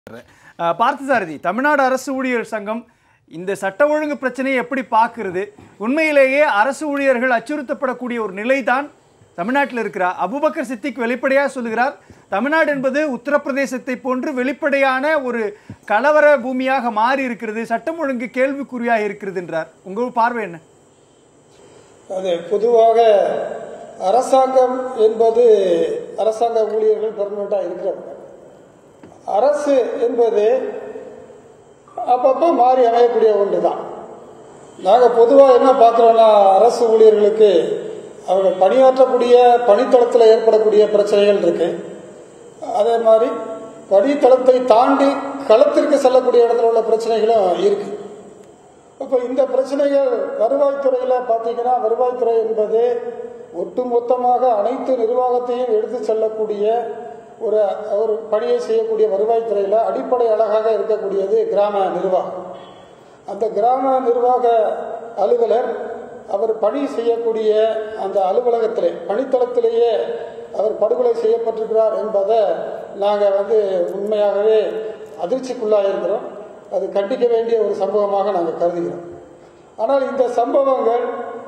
அஹ், பார்த்தசாரதி தமிழ்நாடு அரசு ஊழியர் சங்கம் இந்த சட்ட ஒழுங்கு பிரச்சனையை எப்படி பார்க்கிறது உண்மையிலேயே அரசு ஊழியர்கள் அச்சுறுத்தப்படக்கூடிய ஒரு நிலைதான் தமிழ்நாட்டில் இருக்கிறார் அபுபக்கர் சித்திக் வெளிப்படையாக சொல்லுகிறார் தமிழ்நாடு என்பது உத்தரப்பிரதேசத்தை போன்று வெளிப்படையான ஒரு கலவர பூமியாக மாறி இருக்கிறது சட்டம் ஒழுங்கு கேள்விக்குறியாக இருக்கிறது என்றார் உங்கள் பார்வை என்ன அது பொதுவாக அரசாங்கம் என்பது அரசாங்க ஊழியர்கள் பெர்மனண்டாக இருக்கிறவங்க அரசு என்பது அப்பப்போ மாறி அமையக்கூடிய ஒன்று தான் நாங்கள் பொதுவாக என்ன பார்க்குறோன்னா அரசு ஊழியர்களுக்கு அவங்க பணியாற்றக்கூடிய பணித்தளத்தில் ஏற்படக்கூடிய பிரச்சனைகள் இருக்கு அதே மாதிரி பணித்தளத்தை தாண்டி களத்திற்கு செல்லக்கூடிய இடத்துல உள்ள பிரச்சனைகளும் இருக்குது இப்போ இந்த பிரச்சனைகள் வருவாய்த்துறையில் பார்த்தீங்கன்னா வருவாய்த்துறை என்பது ஒட்டுமொத்தமாக அனைத்து நிர்வாகத்தையும் எடுத்து செல்லக்கூடிய ஒரு ஒரு பணியை செய்யக்கூடிய வருவாய்த்துறையில் அடிப்படை அழகாக இருக்கக்கூடியது கிராம நிர்வாகம் அந்த கிராம நிர்வாக அலுவலர் அவர் பணி செய்யக்கூடிய அந்த அலுவலகத்திலே பணித்தளத்திலேயே அவர் படுகொலை செய்யப்பட்டிருக்கிறார் என்பதை நாங்கள் வந்து உண்மையாகவே அதிர்ச்சிக்குள்ளாக இருக்கிறோம் அது கண்டிக்க வேண்டிய ஒரு சம்பவமாக நாங்கள் கருதுகிறோம் ஆனால் இந்த சம்பவங்கள்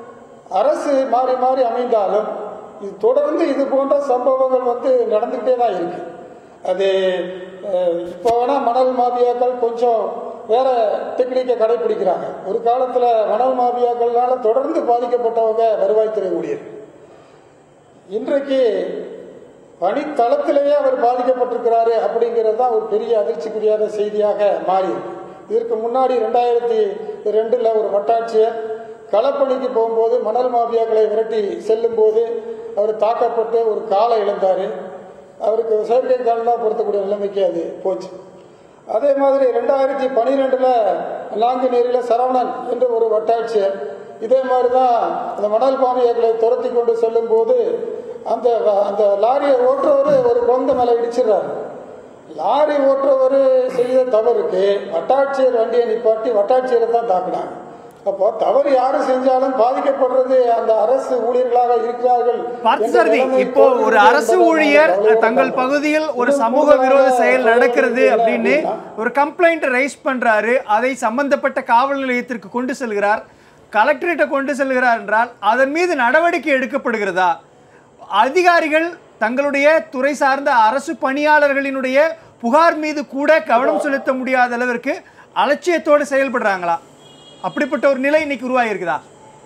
அரசு மாறி மாறி அமைந்தாலும் இது தொடர்ந்து இது போன்ற சம்பவங்கள் வந்து நடந்துக்கிட்டே தான் இருக்கு அது அஹ், இப்போ வேணா மணல் மாபியாக்கள் கொஞ்சம் வேற டெக்னிக்கை கடைபிடிக்கிறாங்க ஒரு காலத்தில் மணல் மாபியாக்கள்னால தொடர்ந்து பாதிக்கப்பட்டவங்க வருவாய்த்துறை ஊழியர் இன்றைக்கு பணித்தளத்திலேயே அவர் பாதிக்கப்பட்டிருக்கிறாரு அப்படிங்கிறது தான் ஒரு பெரிய அதிர்ச்சிக்குரியாத செய்தியாக மாறி இருக்கு. இதற்கு முன்னாடி ரெண்டாயிரத்தி ரெண்டுல ஒரு வட்டாட்சியர் களப்பணிக்கு போகும்போது மணல் மாபியாக்களை விரட்டி செல்லும் போது அவர் தாக்கப்பட்டு ஒரு காலை இழந்தார் அவருக்கு செயற்கை கால்லாம் பொருத்தக்கூடிய நிலைமைக்கு அது போச்சு அதே மாதிரி ரெண்டாயிரத்தி பனிரெண்டுல நாங்குநேரியில் சரவணன் என்ற ஒரு வட்டாட்சியர் இதே மாதிரி தான் அந்த மணல் பாமியர்களை துரத்தி கொண்டு செல்லும் போது அந்த அந்த லாரியை ஓட்டுறவர் ஒரு குழந்தை மேலே இடிச்சிடுறாரு லாரி ஓட்டுறவர் செய்த தவறுக்கு வட்டாட்சியர் வண்டியை நிப்பாட்டி வட்டாட்சியரை தான் தாக்குனாங்க அப்போ தவறு யாரு செஞ்சாலும் பாதிக்கப்படுறது அந்த அரசு ஊழியர்களாக இருக்கிறார்கள் பார்த்தசாரதி என்ற நிலைமை இப்போ ஒரு தோன்றுகிறது அரசு என்பதை ஊழியர் நாங்கள் கவலையோடு தங்கள் பார்க்கிறோம். பகுதியில் ஒரு இன்னும் சமூக கூடுதலாக விரோத செயல் நடக்கிறது சொல்ல அப்படின்னு அப்படின்னா, ஒரு கம்ப்ளைண்ட் ரைஸ் பண்றாரு அதை சம்பந்தப்பட்ட காவல் நிலையத்திற்கு கொண்டு செல்கிறார் கலெக்டரேட்டை கொண்டு செல்கிறார் என்றால் அதன் மீது நடவடிக்கை எடுக்கப்படுகிறதா அதிகாரிகள் தங்களுடைய துறை சார்ந்த அரசு பணியாளர்களினுடைய புகார் மீது கூட கவனம் செலுத்த முடியாத அளவிற்கு அலட்சியத்தோடு செயல்படுறாங்களா அப்படிப்பட்ட ஒரு நிலை இன்னைக்கு உருவாகிருக்குதா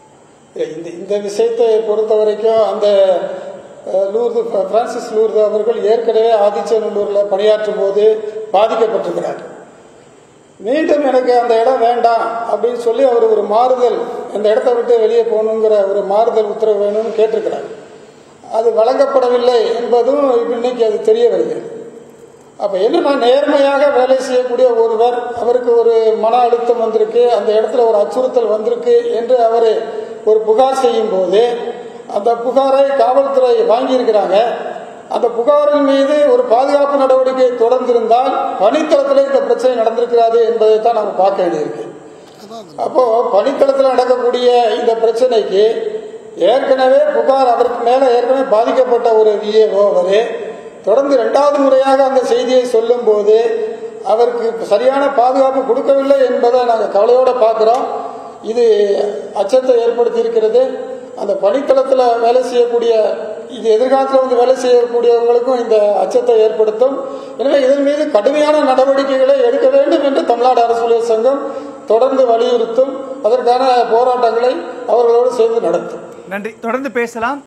இந்த இந்த விஷயத்தை பொறுத்த வரைக்கும் அந்த அஹ், லூர்து பிரான்சிஸ் லூர்து அவர்கள் ஏற்கனவே ஆதிச்சநல்லூரில் பணியாற்றும் போது பாதிக்கப்பட்டிருக்கிறார் மீண்டும் எனக்கு அந்த இடம் வேண்டாம் அப்படின்னு சொல்லி அவர் ஒரு மாறுதல் அந்த இடத்த விட்டு வெளியே போகணுங்கிற ஒரு மாறுதல் உத்தரவு வேணும்னு கேட்டிருக்கிறார் அது வழங்கப்படவில்லை என்பதும் இன்னைக்கு அது தெரிய வருகிறது அப்ப என்னன்னா நேர்மையாக வேலை செய்யக்கூடிய ஒருவர் அவருக்கு ஒரு மன அழுத்தம் வந்திருக்கு அந்த இடத்துல ஒரு அச்சுறுத்தல் வந்திருக்கு என்று அவர் ஒரு புகார் செய்யும் போது அந்த புகாரை காவல்துறை வாங்கியிருக்கிறாங்க அந்த புகாரின் மீது ஒரு பாதுகாப்பு நடவடிக்கை தொடர்ந்திருந்தால் பணித்தளத்தில் இந்த பிரச்சனை நடந்திருக்கிறது என்பதை தான் நம்ம பார்க்க வேண்டியிருக்கு அப்போ பணித்தளத்தில் நடக்கக்கூடிய இந்த பிரச்சனைக்கு ஏற்கனவே புகார் அவருக்கு மேல ஏற்கனவே பாதிக்கப்பட்ட ஒரு விஏஓ அவரு தொடர்ந்து இரண்டாவது முறையாக அந்த செய்தியை சொல்லும்போது அவருக்கு சரியான பாதுகாப்பு கொடுக்கவில்லை என்பதை நாங்கள் கவலையோட பார்க்கிறோம் இது அச்சத்தை ஏற்படுத்தி இருக்கிறது அந்த பணித்தளத்தில் வேலை செய்யக்கூடிய இது எதிர்காலத்தில் வந்து வேலை செய்யக்கூடியவர்களுக்கும் இந்த அச்சத்தை ஏற்படுத்தும் எனவே இதன் மீது கடுமையான நடவடிக்கைகளை எடுக்க வேண்டும் என்று தமிழ்நாடு அரசு ஊழியர் சங்கம் தொடர்ந்து வலியுறுத்தும் அதற்கான போராட்டங்களை அவர்களோடு சேர்ந்து நடத்தும் நன்றி தொடர்ந்து பேசலாம்